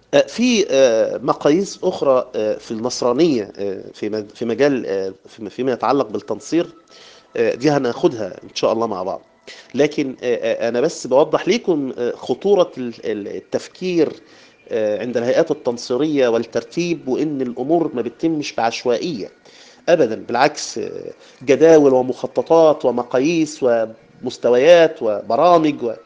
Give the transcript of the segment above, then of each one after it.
آه، في آه، مقاييس أخرى آه، في النصرانية آه، في مج- في مجال آه، فيما فيما يتعلق بالتنصير آه، دي هناخدها إن شاء الله مع بعض لكن آه، آه، أنا بس بوضح لكم آه، خطورة ال- ال- التفكير آه، عند الهيئات التنصيرية والترتيب وإن الأمور ما بتتمش بعشوائية أبدا بالعكس آه، جداول ومخططات ومقاييس ومستويات وبرامج و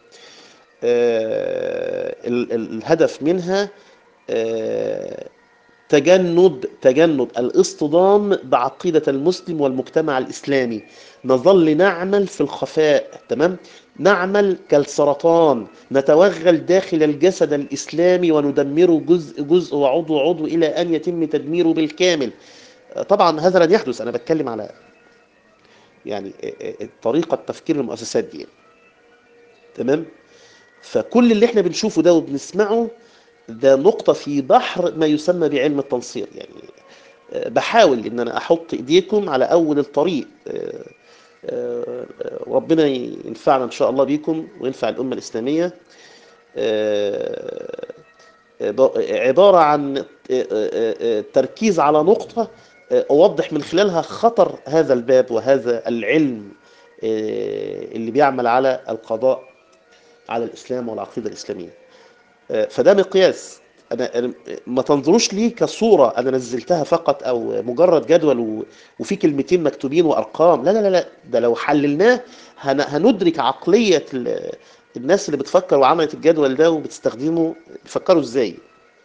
آه، ال- ال- الهدف منها آه، تجنب تجنب الاصطدام بعقيدة المسلم والمجتمع الإسلامي نظل نعمل في الخفاء تمام نعمل كالسرطان نتوغل داخل الجسد الإسلامي وندمره جزء جزء وعضو عضو إلى أن يتم تدميره بالكامل آه، طبعا هذا لن يحدث أنا بتكلم على يعني آه، آه، طريقة تفكير المؤسسات دي تمام فكل اللي احنا بنشوفه ده وبنسمعه ده نقطة في بحر ما يسمى بعلم التنصير يعني آه، بحاول ان انا احط ايديكم على اول الطريق آه، آه، آه، ربنا ينفعنا ان شاء الله بيكم وينفع الامة الاسلامية آه، آه، ب- عبارة عن آه، آه، آه، تركيز على نقطة آه، أوضح من خلالها خطر هذا الباب وهذا العلم آه، اللي بيعمل على القضاء على الإسلام والعقيدة الإسلامية آه، فده مقياس أنا أنا- ما تنظروش ليه كصورة أنا نزلتها فقط أو مجرد جدول و- وفي كلمتين مكتوبين وأرقام لا لا لا لا ده لو حللناه هن- هندرك عقلية ال- الناس اللي بتفكر وعملت الجدول ده وبتستخدمه بيفكروا إزاي